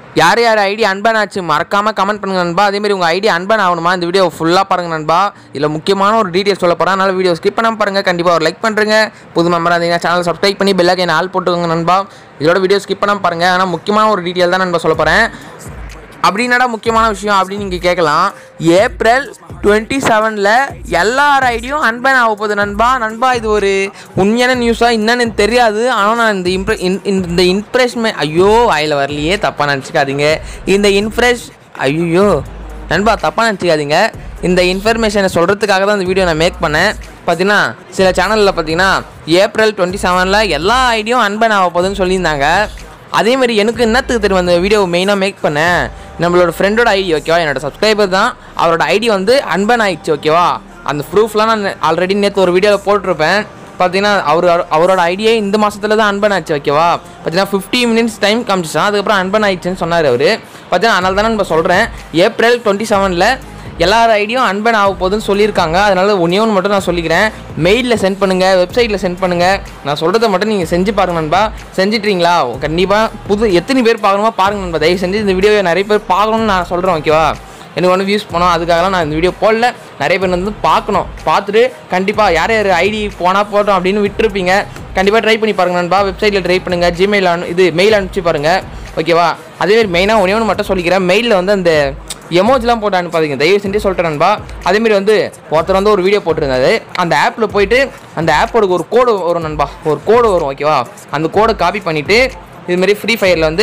யார் யார் ஐடி அன்பன் ஆச்சு மறக்காமல் கமெண்ட் பண்ணுங்க நண்பா அதேமாதிரி உங்கள் ஐடி அன்பன் ஆகணுமா இந்த வீடியோ ஃபுல்லாக பாருங்க நண்பா இதில் முக்கியமான ஒரு டீட்டெயில் சொல்ல போகிறேன் அதனால் வீடியோ ஸ்கிப் பண்ணாமல் பாருங்கள் கண்டிப்பாக ஒரு லைக் பண்ணுறேங்க புது மெம்பராக இருந்தீங்கன்னா சேனல் சப்ஸ்கிரைப் பண்ணி பெல்லாக ஆள் போட்டுக்கோங்க நண்பா இதோட வீடியோ ஸ்கிப் பண்ணாமல் பாருங்கள் ஆனால் முக்கியமான ஒரு டீட்டெயில் தான் நண்பா சொல்ல போகிறேன் அப்படின்னடா முக்கியமான விஷயம் அப்படின்னு நீங்கள் கேட்கலாம் ஏப்ரல் டுவெண்ட்டி செவனில் எல்லார் ஐடியும் அன்பன் ஆக போகுது நண்பா நண்பா இது ஒரு உண்மையான நியூஸாக என்னன்னு எனக்கு தெரியாது ஆனால் நான் இந்த இம்ப்ரெ இன்- இந்த இன்ப்ரெஷ்மே ஐயோ வாயில் வரலையே தப்பாக நினச்சிக்காதீங்க இந்த இன்ஃப்ரெஷ் ஐயோ நண்பா தப்பாக நினச்சிக்காதீங்க இந்த இன்ஃபர்மேஷனை சொல்கிறதுக்காக தான் இந்த வீடியோ நான் மேக் பண்ணேன் பார்த்தீங்கன்னா சில சேனலில் பார்த்தீங்கன்னா ஏப்ரல் டுவெண்ட்டி செவனில் எல்லா ஐடியும் அன்பன் ஆக போகுதுன்னு சொல்லியிருந்தாங்க அதே மாதிரி எனக்கு என்னத்துக்கு தெரியும் அந்த வீடியோ மெயினாக மேக் பண்ணேன் நம்மளோட ஃப்ரெண்டோட ஐடி ஓகேவா என்னோட சப்ஸ்கிரைபர் தான் அவரோட ஐடி வந்து அன்பன் ஆயிடுச்சு ஓகேவா அந்த ப்ரூஃப்லாம் நான் ஆல்ரெடி நேற்று ஒரு வீடியோவில் போட்டிருப்பேன் பார்த்தீங்கன்னா அவர் அவரோட ஐடியே இந்த மாசத்துல தான் அன்பன் ஆச்சு ஓகேவா பார்த்தீங்கன்னா ஃபிஃப்டி மினிட்ஸ் டைம் காமிச்சிச்சான் அதுக்கப்புறம் அன்பன் ஆயிடுச்சுன்னு சொன்னார் அவர் பார்த்தீங்கன்னா அதனால தானே நம்ம சொல்கிறேன் ஏப்ரல் டுவெண்ட்டி செவனில் எல்லார் ஐடியும் அன்பன் ஆக போகுதுன்னு சொல்லியிருக்காங்க அதனால ஒன்றே ஒன்று மட்டும் நான் சொல்லிக்கிறேன் மெயிலில் சென்ட் பண்ணுங்கள் வெப்சைட்டில் சென்ட் பண்ணுங்கள் நான் சொல்கிறத மட்டும் நீங்கள் செஞ்சு பாருங்க நண்பா செஞ்சிட்றீங்களா கண்டிப்பாக புது எத்தனை பேர் பார்க்கணுமோ பாருங்க நண்பா தயவு செஞ்சு இந்த வீடியோவை நிறைய பேர் பார்க்கணும்னு நான் சொல்கிறேன் ஓகேவா எனக்கு ஒன்று வியூஸ் போனோம் அதுக்காகலாம் நான் இந்த வீடியோ போடல நிறைய பேர் வந்து பார்க்கணும் பார்த்துட்டு கண்டிப்பாக யார் யார் ஐடி போனால் போட்டோம் அப்படின்னு விட்டுருப்பீங்க கண்டிப்பாக ட்ரை பண்ணி பாருங்க நண்பா வெப்சைட்டில் ட்ரை பண்ணுங்கள் ஜிமெயில் அனு இது மெயில் அனுப்பிச்சு பாருங்கள் ஓகேவா அதேமாதிரி மெயினாக ஒன்றே ஒன்று மட்டும் சொல்லிக்கிறேன் மெயிலில் வந்து அந்த எமோஜிலாம் போட்டு அனுப்பாதீங்க தயவு செஞ்சு சொல்லிட்டேன் நண்பா அதேமாரி வந்து ஒருத்தர் வந்து ஒரு வீடியோ போட்டிருந்தாரு அந்த ஆப்பில் போயிட்டு அந்த ஆப்போட ஒரு கோடு வரும் நண்பா ஒரு கோடு வரும் ஓகேவா அந்த கோடை காப்பி பண்ணிவிட்டு இதுமாரி ஃப்ரீ ஃபயரில் வந்து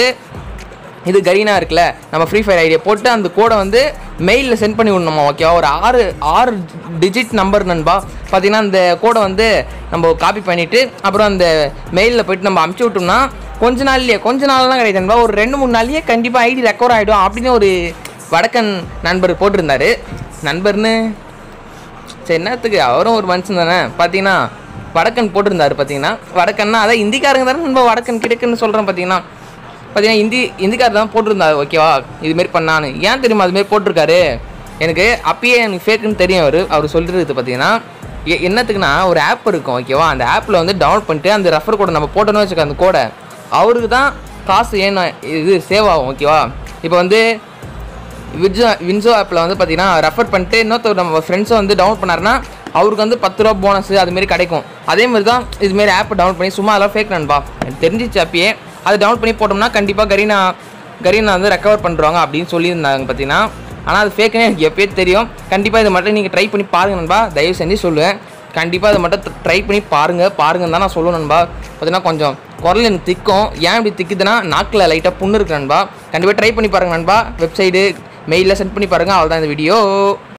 இது கரீனா இருக்குல்ல நம்ம ஃப்ரீ ஃபயர் ஐடியா போட்டு அந்த கோடை வந்து மெயிலில் சென்ட் பண்ணி விடணுமா ஓகேவா ஒரு ஆறு ஆறு டிஜிட் நம்பர் நண்பா பார்த்தீங்கன்னா அந்த கோடை வந்து நம்ம காப்பி பண்ணிவிட்டு அப்புறம் அந்த மெயிலில் போயிட்டு நம்ம அமுச்சு விட்டோம்னா கொஞ்ச நாள்லயே கொஞ்ச நாள்லாம் கிடையாது நண்பா ஒரு ரெண்டு மூணு நாள்லயே கண்டிப்பாக ஐடி ரெக்கவர் ஆகிடும் அப்படின்னு ஒரு வடக்கன் நண்பர் போட்டிருந்தாரு நண்பர்னு சரி என்னத்துக்கு அவரும் ஒரு மனுஷன் தானே பார்த்தீங்கன்னா வடக்கன் போட்டிருந்தாரு பார்த்தீங்கன்னா வடக்கன்னா அதான் இந்திக்காரங்க தானே நம்ம வடக்கன் கிடக்குன்னு சொல்கிறேன் பார்த்தீங்கன்னா பார்த்தீங்கன்னா இந்தி இந்திக்காரர் தான் போட்டிருந்தாரு ஓகேவா இதுமாரி பண்ணான்னு ஏன் தெரியுமா அதுமாரி போட்டிருக்காரு எனக்கு அப்பயே எனக்கு ஃபேக்குன்னு தெரியும் அவர் அவர் சொல்கிறது பார்த்தீங்கன்னா எ- என்னத்துக்குன்னா ஒரு ஆப் இருக்கும் ஓகேவா அந்த ஆப்பில் வந்து டவுன்லோட் பண்ணிட்டு அந்த ரெஃபர் கோடை நம்ம போட்டோன்னு வச்சுக்கோ அந்த கோடை அவருக்கு தான் காசு ஏன்னா இது சேவ் ஆகும் ஓகேவா இப்போ வந்து வின்சோ வின்சோ ஆப்பில் வந்து பார்த்தீங்கன்னா ரெஃபர் பண்ணிட்டு இன்னொருத்தர் நம்ம ஃப்ரெண்ட்ஸை வந்து டவுன்லோட் பண்ணாருன்னா அவருக்கு வந்து பத்து ரூபா போனஸ் அதுமாரி கிடைக்கும் அதே மாதிரி தான் இதுமாரி ஆப் டவுன்லோட் பண்ணி சும்மா அதெல்லாம் ஃபேக் நண்பா எனக்கு தெரிஞ்சிச்சு அப்பயே அது டவுன்லோட் பண்ணி போட்டோம்னா கண்டிப்பாக கரீனா கரீனா வந்து ரெக்கவர் பண்ணுறாங்க அப்படின்னு சொல்லியிருந்தாங்க பார்த்தீங்கன்னா ஆனால் அது ஃபேக்குன்னு எனக்கு எப்பயே தெரியும் கண்டிப்பாக இதை மட்டும் நீங்கள் ட்ரை பண்ணி பாருங்க நண்பா தயவு செஞ்சு சொல்லுவேன் கண்டிப்பாக இதை மட்டும் ட்ரை பண்ணி பாருங்கள் பாருங்கன்னு தான் நான் சொல்லுவேன் நண்பா பார்த்தீங்கன்னா கொஞ்சம் குரல் எனக்கு திக்கும் ஏன் இப்படி திக்குதுன்னா நாக்கில் லைட்டாக புண்ணு இருக்கு நண்பா கண்டிப்பாக ட்ரை பண்ணி பாருங்க நண்பா வெப்சைடு மெயிலில் சென்ட் பண்ணி பாருங்கள் அவ்வளோதான் இந்த வீடியோ